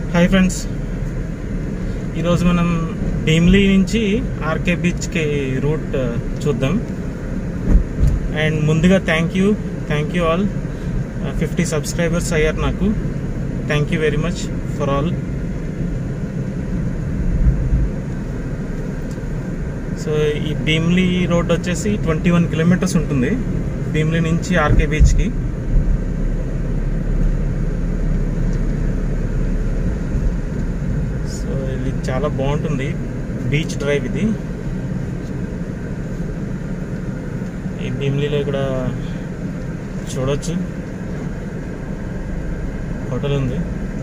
hi friends ఈరోజు మనం భీమ్లీ నుంచి ఆర్కే బీచ్కి రూట్ చూద్దాం అండ్ ముందుగా thank you thank you all fifty subscribers అయ్యారు నాకు thank you very much for all so ఈ భీమ్లీ రోడ్ వచ్చేసి ట్వంటీ వన్ కిలోమీటర్స్ ఉంటుంది భీమ్లీ నుంచి ఆర్కే బీచ్కి సో ఇది చాలా బాగుంటుంది బీచ్ డ్రైవ్ ఇది ఈ భీమ్లీలో ఇక్కడ చూడొచ్చు హోటల్ ఉంది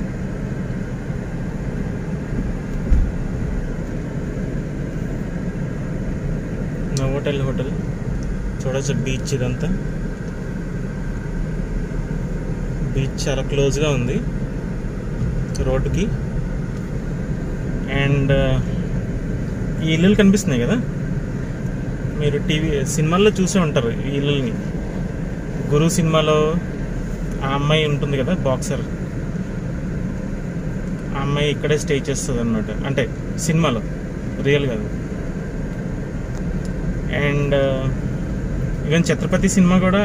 నవోటల్ హోటల్ చూడొచ్చు బీచ్ ఇదంతా బీచ్ చాలా క్లోజ్గా ఉంది రోడ్డుకి అండ్ ఈ ఇల్లులు కనిపిస్తున్నాయి కదా మీరు టీవీ సినిమాల్లో చూసే ఉంటారు ఈ ఇల్లుల్ని గురు సినిమాలో ఆ అమ్మాయి ఉంటుంది కదా బాక్సర్ ఆ అమ్మాయి ఇక్కడే స్టే చేస్తుంది అనమాట అంటే సినిమాలో రియల్ కాదు అండ్ ఈవెన్ ఛత్రపతి సినిమా కూడా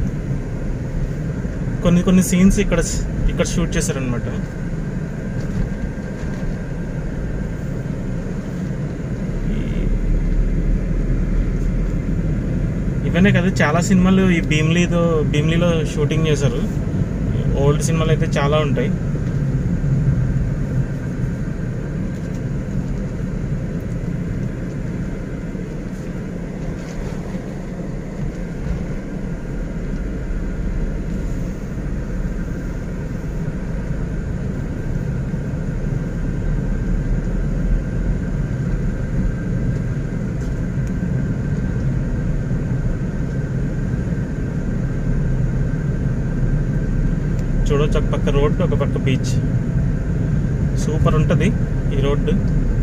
కొన్ని కొన్ని సీన్స్ ఇక్కడ ఇక్కడ షూట్ చేశారనమాట ఇవన్నీ కదా చాలా సినిమాలు ఈ భీమ్లీతో భీమ్లీలో షూటింగ్ చేశారు ఓల్డ్ సినిమాలు అయితే చాలా ఉంటాయి చూడొచ్చు ఒక పక్క రోడ్డు ఒక పక్క బీచ్ సూపర్ ఉంటుంది ఈ రోడ్డు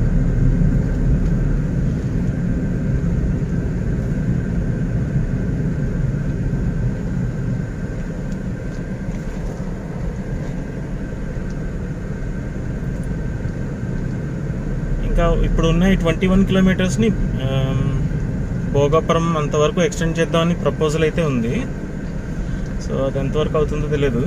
ఇంకా ఇప్పుడు ఉన్న ఈ ట్వంటీ వన్ కిలోమీటర్స్ని భోగాపురం అంతవరకు ఎక్స్టెండ్ చేద్దామని ప్రపోజల్ అయితే ఉంది సో అది ఎంతవరకు అవుతుందో తెలియదు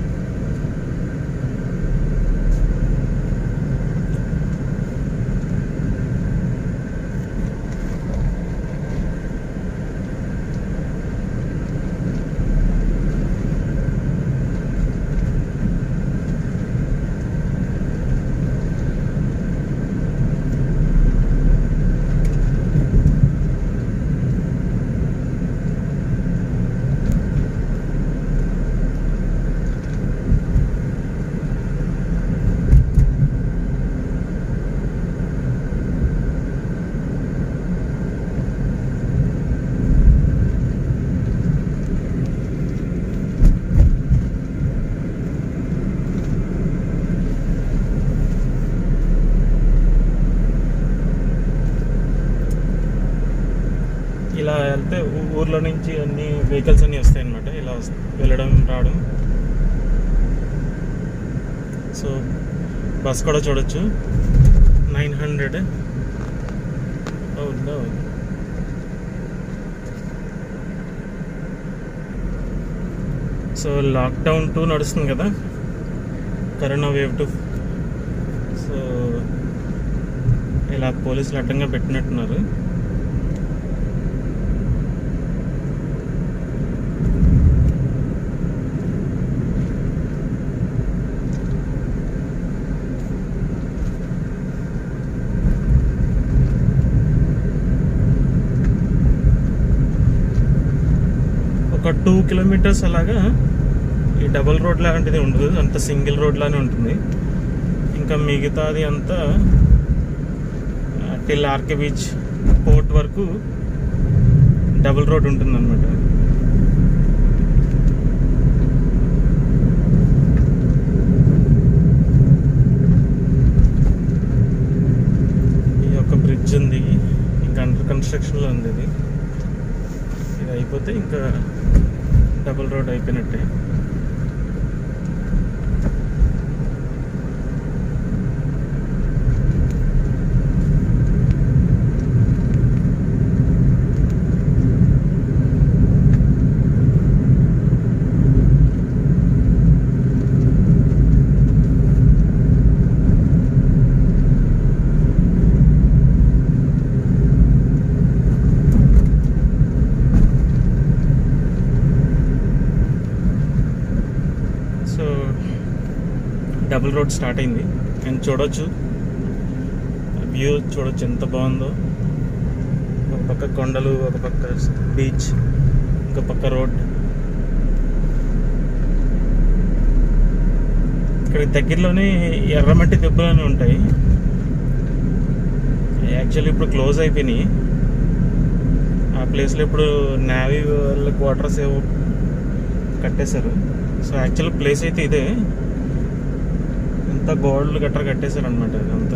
ఇలా వెళ్తే ఊ- ఊర్లో నుంచి అన్ని వెహికల్స్ అన్నీ వస్తాయి అనమాట ఇలా వస్- వెళ్ళడం రావడం సో బస్ కూడా చూడొచ్చు nine hundred so lockdown too నడుస్తుంది కదా కరోనా వేవ్ టూ సో ఇలా పోలీసులు అడ్డంగా పెట్టినట్టున్నారు ఒక టూ కిలోమీటర్స్ అలాగా ఈ డబుల్ రోడ్ లాంటిది ఉండదు అంత సింగిల్ రోడ్ లానే ఉంటుంది ఇంకా మిగతాది అంతా టిల్ ఆర్కే బీచ్ పోర్ట్ వరకు డబుల్ రోడ్ ఉంటుంది అనమాట ఈ యొక్క బ్రిడ్జ్ ఉంది ఇంకా అండర్ కన్స్ట్రక్షన్లో ఉంది ఇది ఇది అయిపోతే ఇంకా డబుల్ రోడ్ అయిపోయినట్టే డబుల్ రోడ్ స్టార్ట్ అయింది అండ్ చూడొచ్చు వ్యూ చూడొచ్చు ఎంత బాగుందో ఒక పక్క కొండలు ఒక పక్క బీచ్ ఒక పక్క రోడ్ ఇక్కడ దగ్గరలోనే ఎర్రమట్టి దెబ్బలు ఉంటాయి యాక్చువల్లీ ఇప్పుడు క్లోజ్ అయిపోయినాయి ఆ ప్లేస్లో ఇప్పుడు నేవీ వాళ్ళ క్వార్టర్స్ ఏవో కట్టేశారు సో యాక్చువల్ ప్లేస్ అయితే ఇదే ఇంత గోడలు గట్రా కట్టేశారు అనమాట అంతా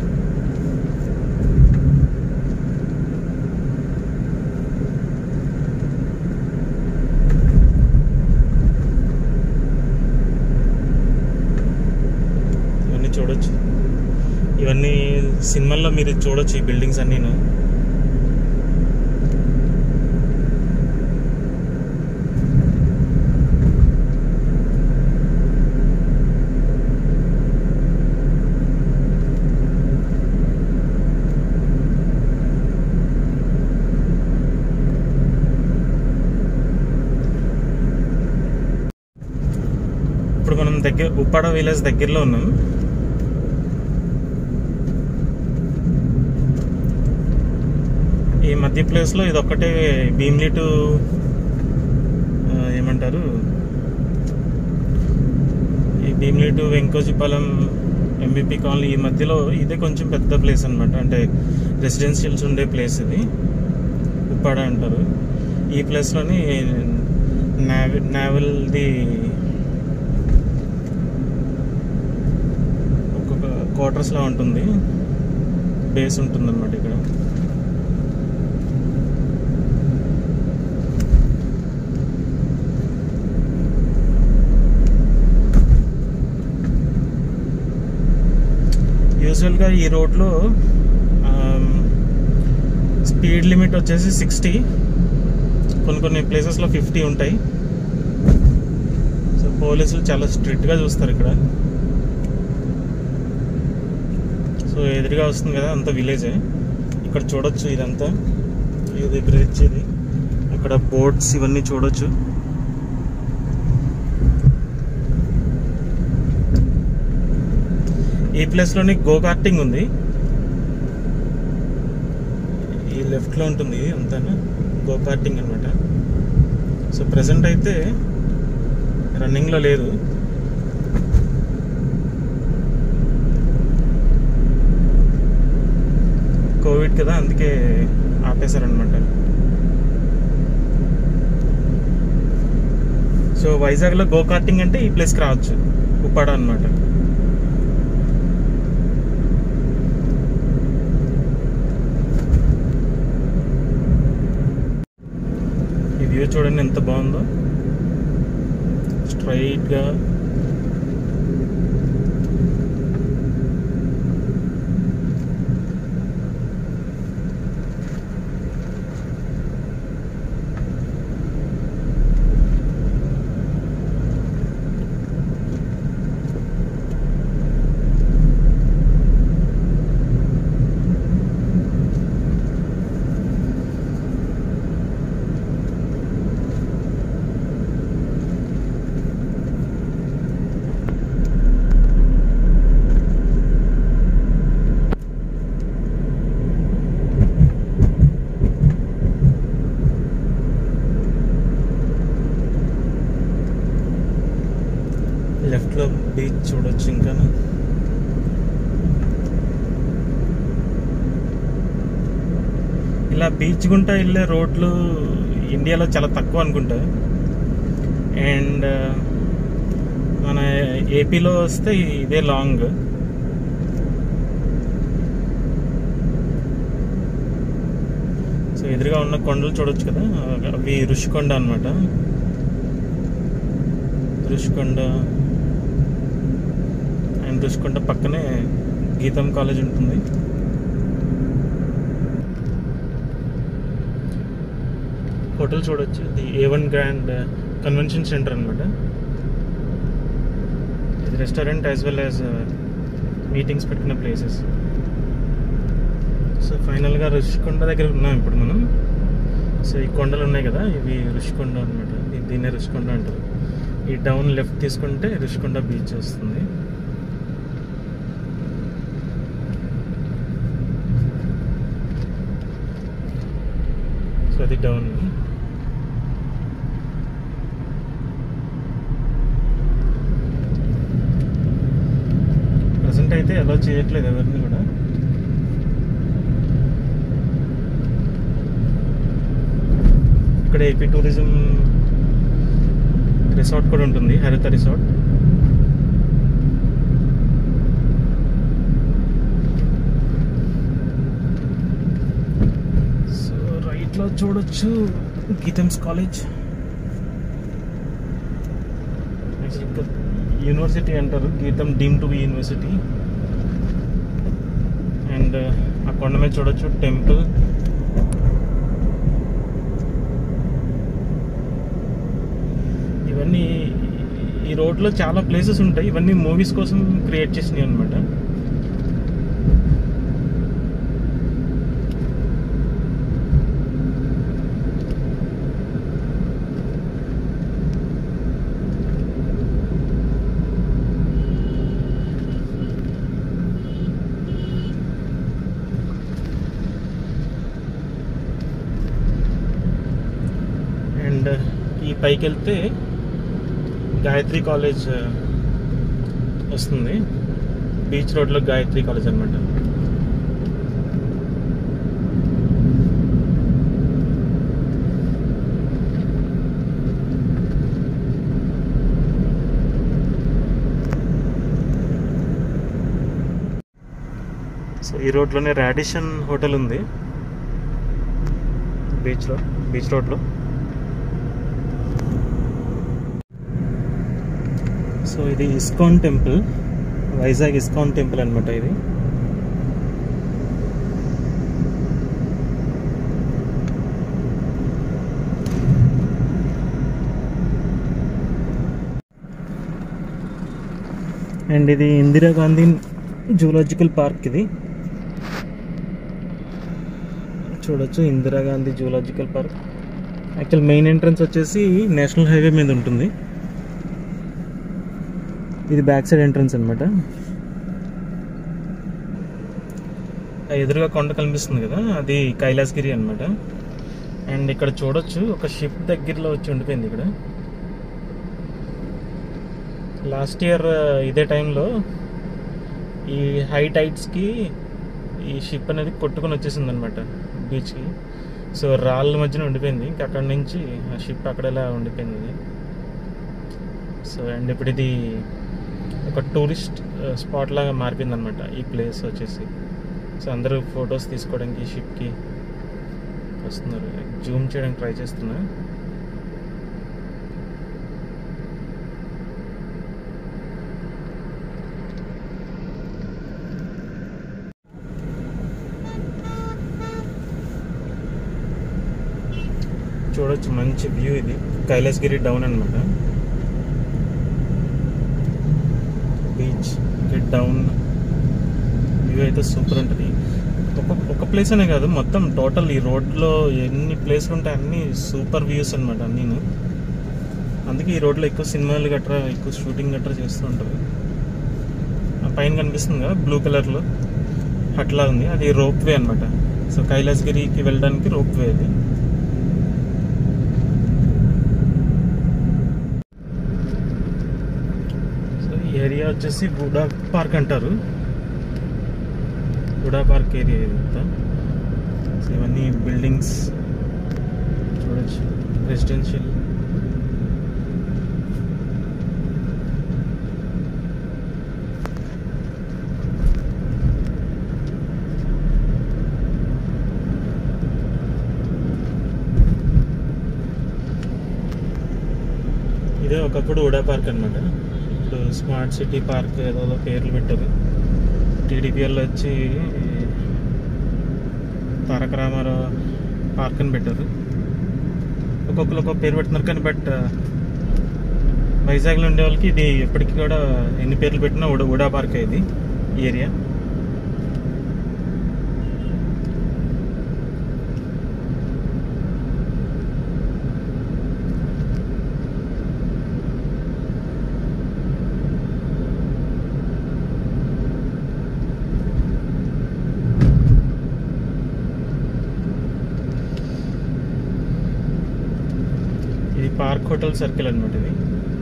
ఇవన్నీ చూడొచ్చు ఇవన్నీ సినిమాల్లో మీరు చూడొచ్చు ఈ బిల్డింగ్స్ అన్నీను ఇప్పుడు మనం దగ్గర ఉప్పాడ విలేజ్ దగ్గరలో ఉన్నాం ఈ మధ్య ప్లేస్లో ఇది ఒక్కటే భీమ్లీ టు ఆ, ఏమంటారు ఈ Bheemili to Venkojipalem MBP colony ఈ మధ్యలో ఇదే కొంచెం పెద్ద ప్లేస్ అన్నమాట అంటే రెసిడెన్షియల్స్ ఉండే ప్లేస్ ఇది ఉప్పాడ అంటారు ఈ ప్లేస్లోని నావె నావెల్ది ఒక్కొక్క క్వార్టర్స్లా ఉంటుంది బేస్ ఉంటుంది అనమాట ఇక్కడ యూజువల్గా ఈ రోడ్లో స్పీడ్ లిమిట్ వచ్చేసి సిక్స్టీ కొన్ని కొన్ని ప్లేసెస్లో ఫిఫ్టీ ఉంటాయి సో పోలీసులు చాలా స్ట్రిక్ట్గా చూస్తారు ఇక్కడ సో ఎదురుగా వస్తుంది కదా అంత విలేజే ఇక్కడ చూడొచ్చు ఇదంతా ఇది బ్రిడ్జ్ ఇది అక్కడ బోట్స్ ఇవన్నీ చూడొచ్చు ఈ ప్లేస్లోని గో కార్టింగ్ ఉంది ఈ లెఫ్ట్లో ఉంటుంది అంతా గో కార్టింగ్ అనమాట సో ప్రజెంట్ అయితే రన్నింగ్లో లేదు కోవిడ్ కదా అందుకే ఆపేశారనమాట సో వైజాగ్లో గో కార్టింగ్ అంటే ఈ ప్లేస్కి రావచ్చు ఉప్పాడ అనమాట ఈ వ్యూ చూడండి ఎంత బాగుందో స్ట్రైట్గా లెఫ్ట్లో బీచ్ చూడొచ్చు ఇంకా ఇలా బీచ్ గుంటా వెళ్ళే రోడ్లు ఇండియాలో చాలా తక్కువ అనుకుంటా అండ్ మన ఏపీలో వస్తే ఇదే లాంగ్ సో ఎదురుగా ఉన్న కొండలు చూడొచ్చు కదా అవి ఋషికొండ అనమాట ఋషికొండ అండ్ ఋషికొండ పక్కనే గీతం కాలేజ్ ఉంటుంది హోటల్ చూడొచ్చు the A one grand convention centre అనమాట ఇది restaurant as well as meetings పెట్టుకునే ప్లేసెస్ సో ఫైనల్గా ఋషికొండ దగ్గర ఉన్నాం ఇప్పుడు మనం సో ఈ కొండలు ఉన్నాయి కదా ఇవి ఋషికొండ అనమాట దీన్నే ఋషికొండ అంటారు ఈ డౌన్ లెఫ్ట్ తీసుకుంటే ఋషికొండ బీచ్ వస్తుంది అది డౌన్ ప్రజెంట్ అయితే అలా చేయట్లేదు ఎవరిని కూడా ఇక్కడ ఏపీ టూరిజం రిసార్ట్ కూడా ఉంటుంది హరిత రిసార్ట్ సో రైట్లో చూడొచ్చు గీతమ్స్ కాలేజ్ యూనివర్సిటీ అంటారు GITAM deem to be university and ఆ కొండ మీద చూడొచ్చు టెంపుల్ ఇవన్నీ ఈ రోడ్లో చాలా ప్లేసెస్ ఉంటాయి ఇవన్నీ మూవీస్ కోసం క్రియేట్ చేసినాయి అనమాట అండ్ ఈ పైకి వెళ్తే గాయత్రి కాలేజ్ వస్తుంది బీచ్ రోడ్లో గాయత్రి కాలేజ్ అనమాట సో ఈ రోడ్లోనే రాడిషన్ హోటల్ ఉంది బీచ్లో బీచ్ రోడ్లో సో ఇది ISKCON temple Vizag ISKCON temple అనమాట ఇది అండ్ ఇది ఇందిరాగాంధీ జూలాజికల్ పార్క్ ఇది చూడొచ్చు Indira Gandhi zoological park actual main entrance వచ్చేసి నేషనల్ హైవే మీద ఉంటుంది ఇది బ్యాక్ సైడ్ ఎంట్రన్స్ అనమాట ఎదురుగా కొండ కనిపిస్తుంది కదా అది కైలాసగిరి అనమాట అండ్ ఇక్కడ చూడొచ్చు ఒక షిప్ దగ్గరలో వచ్చి ఉండిపోయింది ఇక్కడ లాస్ట్ ఇయర్ ఇదే టైంలో ఈ హై టైడ్స్కి ఈ షిప్ అనేది కొట్టుకొని వచ్చేసింది అనమాట బీచ్కి సో రాళ్ళ మధ్యన ఉండిపోయింది ఇంకా అక్కడ నుంచి ఆ షిప్ అక్కడ ఇలా ఉండిపోయింది ఇది సో అండ్ ఇప్పుడు ఇది ఒక టూరిస్ట్ స్పాట్ లాగా మారిపోయింది అనమాట ఈ ప్లేస్ వచ్చేసి సో అందరూ ఫొటోస్ తీసుకోవడానికి ఈ షిప్కి వస్తున్నారు జూమ్ చేయడానికి ట్రై చేస్తున్నా చూడొచ్చు మంచి వ్యూ ఇది కైలాసగిరి డౌన్ అనమాట బీచ్ గెట్ డౌన్ వ్యూ అయితే సూపర్ ఉంటుంది ఒక ఒక ప్లేస్ అనే కాదు మొత్తం టోటల్ ఈ రోడ్లో ఎన్ని ప్లేస్లు ఉంటాయి అన్ని సూపర్ వ్యూస్ అనమాట అన్నీను అందుకే ఈ రోడ్లో ఎక్కువ సినిమాలు గట్రా ఎక్కువ షూటింగ్ గట్రా చేస్తూ ఉంటారు ఆ పైన కనిపిస్తుంది కదా బ్లూ కలర్లో అట్లా ఉంది అది రోప్ వే అనమాట సో కైలాసగిరికి వెళ్ళడానికి రోప్ వే అది సో ఈ ఏరియా వచ్చేసి బుడా పార్క్ అంటారు బుడా పార్క్ ఏరియా ఇదంతా సో ఇవన్నీ బిల్డింగ్స్ చూడొచ్చు రెసిడెన్షియల్ ఇదే ఒకప్పుడు ఉడా పార్క్ అనమాట ఇప్పుడు స్మార్ట్ సిటీ పార్క్ ఏదో పేర్లు పెట్టారు టీడీపీఎల్ వచ్చి తారక రామారావు పార్క్ అని పెట్టారు ఒక్కొక్కరు ఒక్కొక్క పేరు పెడుతున్నారు కానీ బట్ వైజాగ్లో ఉండే వాళ్ళకి ఇది ఎప్పటికీ కూడా ఎన్ని పేర్లు పెట్టినా ఉడా ఉడా పార్క్ ఇది ఈ ఏరియా పార్క్ హోటల్ సర్కిల్ అనమాట ఇది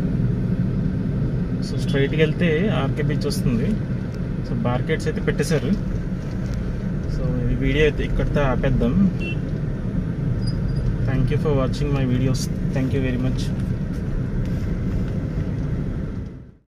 సో స్ట్రైట్కి వెళ్తే ఆర్కే బీచ్ వస్తుంది సో బార్కెట్స్ అయితే పెట్టేశారు సో ఈ వీడియో అయితే ఇక్కడితో ఆపేద్దాం thank you for watching my videos thank you very much